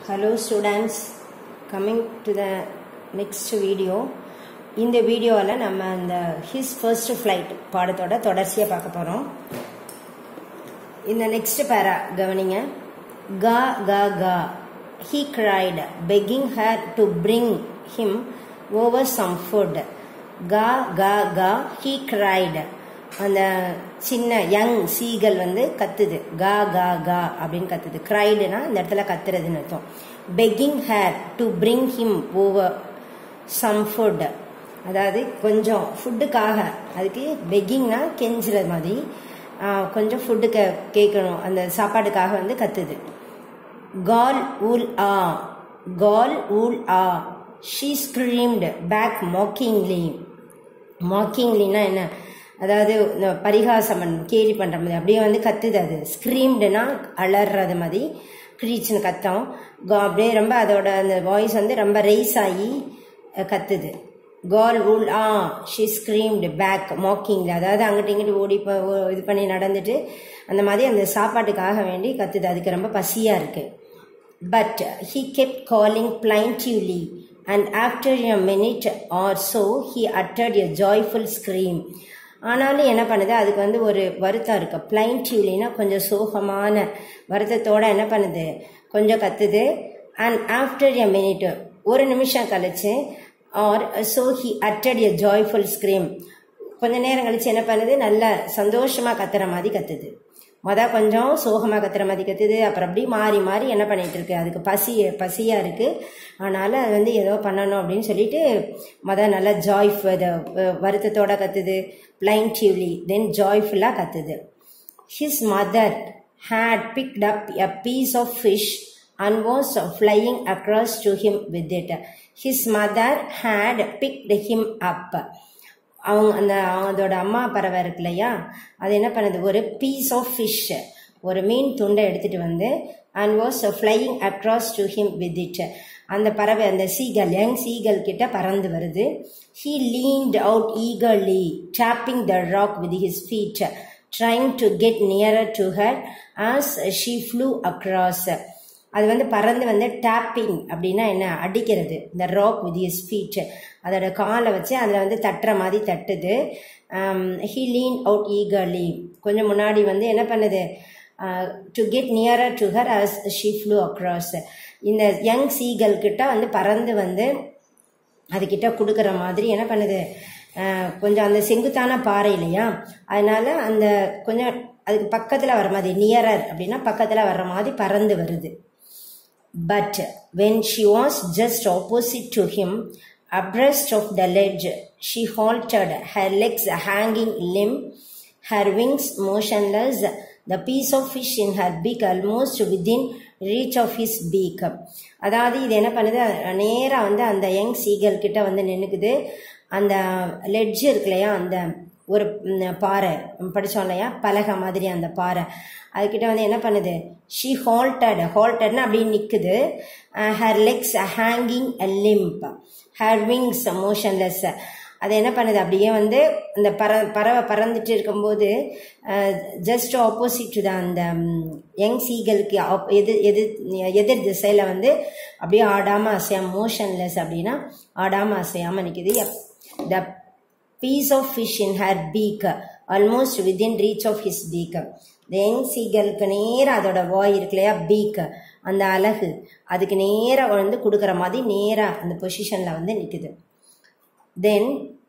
Hello students, coming to the next video. இந்த வீடியோவில் நம்ம இந்த ஹிஸ் ஃபர்ஸ்ட் ஃப்ளைட் பாடத்தோட தொடர்ச்சியாக பார்க்க போகிறோம் இந்த நெக்ஸ்ட் பேரா கவனிங்க கா கா கா he cried begging her to bring him over some food கா கா கா ஹீ கிரைட் அந்த சின்ன யங் சீகல் வந்து கத்துது கா கா கா அப்படின்னு கத்துது கிரைடுனா இந்த இடத்துல கத்துறதுன்னு அர்த்தம் begging her to bring him over some food அதாவது கொஞ்சம் ஃபுட்டுக்காக அதுக்கு பெக்கிங்னா கெஞ்சுறது மாதிரி கொஞ்சம் ஃபுட்டுக்கு கேட்கணும் அந்த சாப்பாட்டுக்காக வந்து கத்துது கால் ஊல் ஆ கால் ஊல் ஆ ஷீ ஸ்க்ரீம்டு பேக் மாக்கிங்லி மாக்கிங்லினா என்ன அதாவது இந்த பரிகாசம் கேலி பண்ணுற மாதிரி அப்படியே வந்து கத்துது அது ஸ்க்ரீம்டுனா அலறது மாதிரி க்ரீச்னு கத்தம் அப்படியே ரொம்ப அதோட அந்த வாய்ஸ் வந்து ரொம்ப ரைஸ் ஆகி கத்துது கால் உல் ஆ ஷி ஸ்க்ரீம்டு பேக் மாக்கிங்கில் அதாவது அங்கிட்ட இங்கிட்டு ஓடி இது பண்ணி நடந்துட்டு அந்த மாதிரி அந்த சாப்பாட்டுக்காக வேண்டி கத்துது அதுக்கு ரொம்ப பசியாக இருக்குது but he kept calling plaintively and after a minute or so he uttered a joyful scream ஆனாலும் என்ன பண்ணுது அதுக்கு வந்து ஒரு வருத்தம் இருக்கு பிளைன்டிவ்லினா கொஞ்சம் சோகமான வருத்தத்தோட என்ன பண்ணுது கொஞ்சம் கத்துது அண்ட் ஆஃப்டர் எ மினிட் ஒரு நிமிஷம் கழிச்சு ஆர் ஸோ ஹி அட்டட் எ ஜாய்ஃபுல் ஸ்க்ரீம் கொஞ்ச நேரம் கழிச்சு என்ன பண்ணுது நல்ல சந்தோஷமாக கத்துற மாதிரி கத்துது மொதல் கொஞ்சம் சோகமாக கத்துற மாதிரி கத்துது அப்புறம் அப்படி மாறி மாறி என்ன பண்ணிட்டு இருக்கு அதுக்கு பசி பசியாக இருக்கு அதனால அது வந்து ஏதோ பண்ணணும் அப்படின்னு சொல்லிட்டு மொதல் நல்லா ஜாய்ஃப் வருத்தத்தோட கத்துது பிளைன்டிவ்லி தென் ஜாய்ஃபுல்லாக கத்துது his mother had picked up a piece of fish and was flying across to him with it. His mother had picked him up. அவங்க அந்த அதோட அம்மா பறவை இருக்கு இல்லையா அது என்ன பண்ணுது ஒரு பீஸ் ஆஃப் ஃபிஷ் ஒரு மீன் துண்டை எடுத்துட்டு வந்து and was flying across to him with it அந்த பறவை அந்த சீகல் யங் சீகல் கிட்ட பறந்து வருது he leaned out eagerly tapping the rock with his feet trying to get nearer to her as she flew across அது வந்து பறந்து வந்து டேப்பிங் அப்படின்னா என்ன அடிக்கிறது இந்த ராக் வித் இஸ் ஃபீட் அதோட காலை வச்சு அதில் வந்து தட்டுற மாதிரி தட்டுது ஹீ லீன் அவுட் ஈகர்லி கொஞ்சம் முன்னாடி வந்து என்ன பண்ணுது to get nearer to her as she flew across இந்த யங் சீகல் கிட்ட வந்து பறந்து வந்து அதுக்கிட்ட கொடுக்குற மாதிரி என்ன பண்ணுது கொஞ்சம் அந்த செங்குத்தான பாறை இல்லையா அதனால அந்த கொஞ்சம் அதுக்கு பக்கத்தில் வர மாதிரி நியரர் அப்படின்னா பக்கத்தில் வர்ற மாதிரி பறந்து வருது But when she was just opposite to him, abreast of the ledge, she halted, her legs hanging limp, her wings motionless, the piece of fish in her beak almost within reach of his beak. அதாவது இது என்ன பண்ணுது நேராக வந்து அந்த young seagull கிட்ட வந்து நின்றுக்குது அந்த லெட்ஜ் இருக்கு இல்லையா அந்த ஒரு பாறை படித்தோம் இல்லையா பலகை மாதிரி அந்த பாறை அதுக்கிட்ட வந்து என்ன பண்ணுது ஷீ ஹால்டட் ஹால்டட்னா அப்படியே நிற்குது her legs hanging a limp her wings motionless அது என்ன பண்ணுது அப்படியே வந்து அந்த பற பறவை பறந்துட்டு இருக்கும்போது ஜஸ்ட் ஆப்போசிட் டு அந்த யங் சீகலுக்கு எதிர் எதிர் எதிர் திசையில் வந்து அப்படியே ஆடாமல் அசையாம மோஷன்லெஸ் அப்படின்னா ஆடாமல் அசையாமல் நிற்குது the piece of fish in her beak almost within reach of his beak young சீகலுக்கு நேராக அதோட வாய் இருக்கு இல்லையா பீக் அந்த அழகு அதுக்கு நேராக வந்து கொடுக்குற மாதிரி நேராக அந்த பொசிஷனில் வந்து நிற்குது then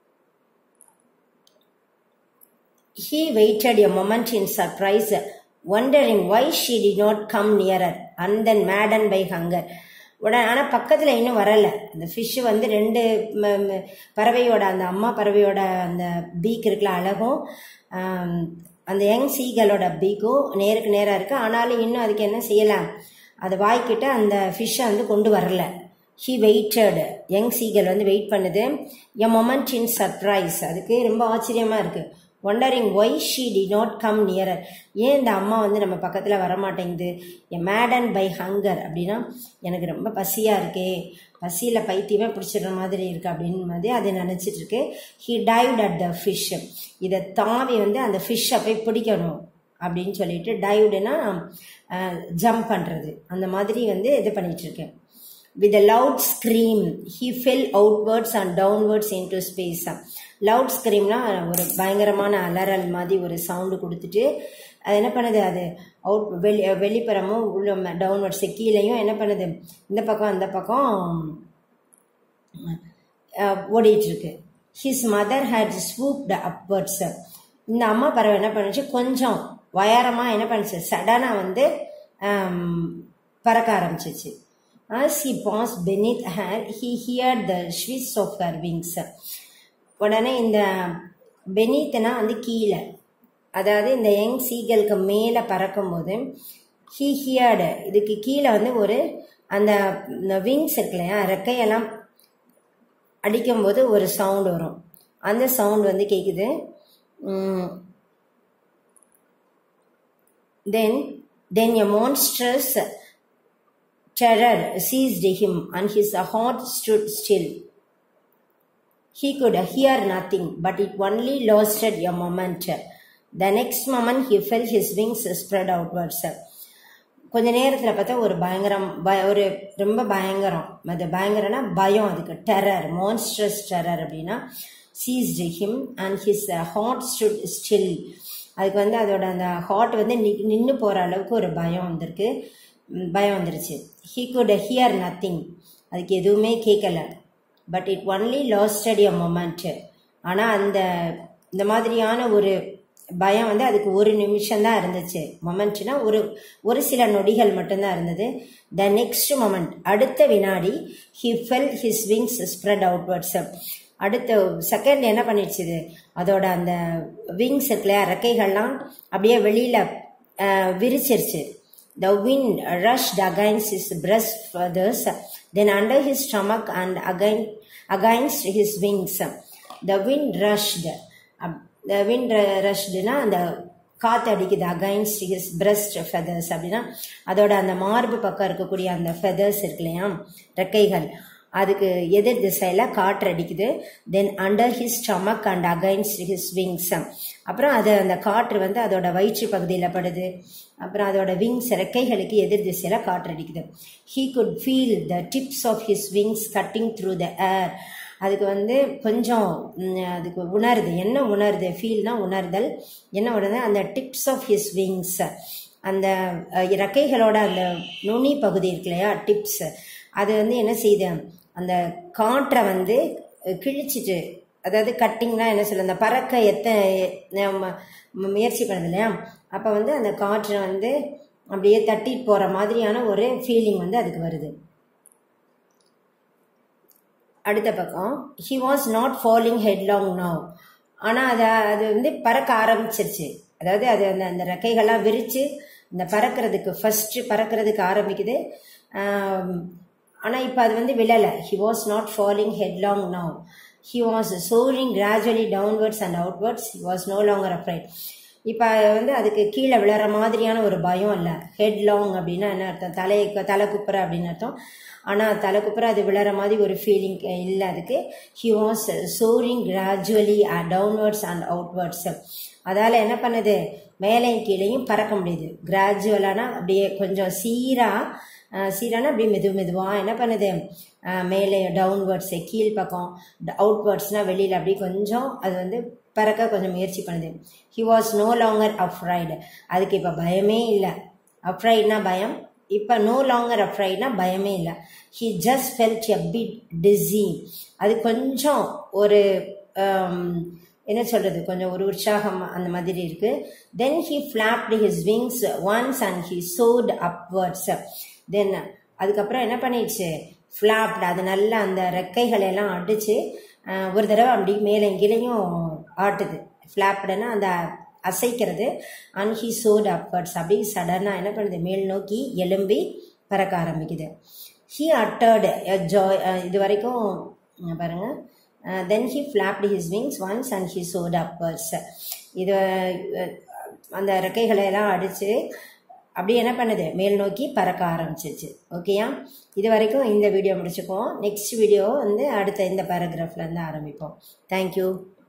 he waited a moment in surprise wondering why she did not come nearer and then maddened by hunger உடனே ஆனால் பக்கத்தில் இன்னும் வரலை அந்த ஃபிஷ்ஷு வந்து ரெண்டு பறவையோட அந்த அம்மா பறவையோட அந்த பீக் இருக்குல்ல அழகும் அந்த யங் சீகளோட பீக்கும் நேருக்கு நேராக இருக்குது ஆனாலும் இன்னும் அதுக்கு என்ன செய்யலாம் அது வாய்க்கிட்ட அந்த ஃபிஷ்ஷை வந்து கொண்டு வரல ஹி வெயிட்டட் யங் சீகல் வந்து வெயிட் பண்ணுது எ மொமெண்ட் இன் சர்ப்ரைஸ் அதுக்கு ரொம்ப ஆச்சரியமாக இருக்குது wondering why she did not come nearer ஏன் இந்த அம்மா வந்து நம்ம பக்கத்தில் வரமாட்டேங்குது எ மேடன் பை ஹங்கர் அப்படின்னா எனக்கு ரொம்ப பசியாக இருக்கே பசியில் பைத்தியமே பிடிச்சிடுற மாதிரி இருக்கு அப்படின்னு மாதிரி அதை நினச்சிட்டு இருக்கு he dived at the fish இதை தாவி வந்து அந்த ஃபிஷ்ஷை போய் பிடிக்கணும் அப்படின்னு சொல்லிட்டு டைவ்டுனா ஜம்ப் பண்ணுறது அந்த மாதிரி வந்து இது பண்ணிட்டு இருக்கேன் with a loud scream he fell outwards and downwards into space loud ஸ்க்ரீம்னா ஒரு பயங்கரமான அலறல் மாதிரி ஒரு சவுண்டு கொடுத்துட்டு அது என்ன பண்ணுது அது அவுட் வெளி வெளிப்புறமும் உள்ள டவுன்வர்ட்ஸ் கீழேயும் என்ன பண்ணுது இந்த பக்கம் அந்த பக்கம் ஓடிட்டு இருக்கு his mother had swooped upwards இந்த அம்மா பறவை என்ன பண்ணுச்சு கொஞ்சம் உயரமாக என்ன பண்ணுச்சு சடனாக வந்து பறக்க ஆரம்பிச்சிச்சு as he passed beneath her he heard the swish of her wings உடனே இந்த பெனீத்னா வந்து கீழே அதாவது இந்த யங் சீகலுக்கு மேலே பறக்கும்போது ஹீ ஹியர்டு இதுக்கு கீழே வந்து ஒரு அந்த விங்ஸ் இருக்கு இல்லையா ரெக்கையெல்லாம் அடிக்கும்போது ஒரு சவுண்ட் வரும் அந்த சவுண்ட் வந்து கேட்குது then then a monstrous terror seized him and his heart stood still. He could hear nothing, but it only lasted a moment. The next moment he felt his wings spread outwards. கொஞ்ச நேரத்தில் பார்த்தா ஒரு பயங்கரம் பய ஒரு ரொம்ப பயங்கரம் அது பயங்கரம்னா பயம் அதுக்கு டெரர் மான்ஸ்ட்ரஸ் டெரர் அப்படின்னா seized him and his heart stood still அதுக்கு வந்து அதோட அந்த ஹார்ட் வந்து நின்று போகிற அளவுக்கு ஒரு பயம் வந்திருக்கு பயம் வந்துருச்சு ஹீ குட் ஹியர் நத்திங் அதுக்கு எதுவுமே கேட்கல but it only lasted a moment ஆனால் அந்த இந்த மாதிரியான ஒரு பயம் வந்து அதுக்கு ஒரு நிமிஷம் தான் இருந்துச்சு மொமெண்ட்னா ஒரு ஒரு சில நொடிகள் மட்டும்தான் இருந்தது த நெக்ஸ்ட் மொமெண்ட் அடுத்த வினாடி he fell his wings spread outwards அடுத்த செகண்ட் என்ன பண்ணிடுச்சு அதோட அந்த விங்ஸ் இருக்குல்லையா ரெக்கைகள்லாம் அப்படியே வெளியில் விரிச்சிருச்சு The wind rushed against his breast feathers, then under his stomach and again against his wings. The wind rushed. The wind rushedனா அந்த காற்று அடிக்குது அகைன்ஸ்ட் ஹிஸ் பிரஸ்ட் ஃபெதர்ஸ் அப்படின்னா அதோட அந்த மார்பு பக்கம் இருக்கக்கூடிய அந்த ஃபெதர்ஸ் இருக்கு இல்லையா ரெக்கைகள் அதுக்கு எதிர் திசையில் காற்று அடிக்குது then under his stomach and against his wings அப்புறம் அது அந்த காற்று வந்து அதோட வயிற்று பகுதியில் படுது அப்புறம் அதோட விங்ஸ் ரெக்கைகளுக்கு எதிர் திசையில் காற்று அடிக்குது he could feel the tips of his wings cutting through the air அதுக்கு வந்து கொஞ்சம் அதுக்கு உணருது என்ன உணருது ஃபீல்னா உணர்தல் என்ன உணருது அந்த டிப்ஸ் ஆஃப் ஹிஸ் விங்ஸ் அந்த ரெக்கைகளோட அந்த நுனி பகுதி இருக்கு இல்லையா டிப்ஸ் அது வந்து என்ன செய்யுது அந்த காற்றை வந்து கிழிச்சிட்டு அதாவது கட்டிங்னா என்ன சொல்ல அந்த பறக்க எத்த முயற்சி பண்ணுது இல்லையா அப்போ வந்து அந்த காற்றை வந்து அப்படியே தட்டிட்டு போகிற மாதிரியான ஒரு ஃபீலிங் வந்து அதுக்கு வருது அடுத்த பக்கம் he was not falling headlong now ஆனால் அதை அது வந்து பறக்க ஆரம்பிச்சிருச்சு அதாவது அது அந்த அந்த ரெக்கைகள்லாம் விரித்து இந்த பறக்கிறதுக்கு ஃபஸ்ட்டு பறக்கிறதுக்கு ஆரம்பிக்குது ஆனால் இப்போ அது வந்து விழலை he was not falling headlong now he was soaring gradually downwards and outwards he was no longer afraid இப்போ வந்து அதுக்கு கீழே விழற மாதிரியான ஒரு பயம் இல்லை ஹெட் லாங் அப்படின்னா என்ன அர்த்தம் தலை தலை குப்புற அப்படின்னு அர்த்தம் ஆனால் தலை குப்புற அது விழற மாதிரி ஒரு ஃபீலிங் இல்லை அதுக்கு he was soaring gradually downwards and outwards அதால் என்ன பண்ணுது மேலையும் கீழேயும் பறக்க முடியுது கிராஜுவலானா அப்படியே கொஞ்சம் சீராக சீரானா அப்படியே மெது மெதுவாக என்ன பண்ணுது மேலே டவுன்வர்ட்ஸு கீழ் பக்கம் அவுட்வர்ட்ஸ்னால் வெளியில் அப்படி கொஞ்சம் அது வந்து பறக்க கொஞ்சம் முயற்சி பண்ணுது he was no longer afraid அதுக்கு இப்போ பயமே இல்லை அஃப்ரைட்னா பயம் இப்போ நோ லாங்கர் அஃப்ரைட்னா பயமே இல்லை he just felt a bit dizzy அது கொஞ்சம் ஒரு என்ன சொல்கிறது கொஞ்சம் ஒரு உற்சாகம் அந்த மாதிரி இருக்குது then he flapped his wings once and he soared upwards then அதுக்கப்புறம் என்ன பண்ணிடுச்சு ஃப்ளாப்டு அது நல்லா அந்த ரெக்கைகளை எல்லாம் அடித்து ஒரு தடவை அப்படி மேலே கீழேயும் ஆட்டுது ஃப்ளாப்டுன்னா அந்த அசைக்கிறது அண்ட் ஹி சோட் அப்வர்ட்ஸ் அப்படி சடனாக என்ன பண்ணுது மேல் நோக்கி எலும்பி பறக்க ஆரம்பிக்குது ஹீ அட்டர்டு ஜாய் இது வரைக்கும் பாருங்கள் then he flapped his wings once and he soared upwards இது அந்த ரெக்கைகளை எல்லாம் அடித்து அப்படி என்ன பண்ணுது மேல் நோக்கி பறக்க ஆரம்பிச்சிச்சு ஓகேயா இது வரைக்கும் இந்த வீடியோ முடிச்சுக்குவோம் நெக்ஸ்ட் வீடியோ வந்து அடுத்த இந்த பேராகிராஃப்லேருந்து ஆரம்பிப்போம் தேங்க்யூ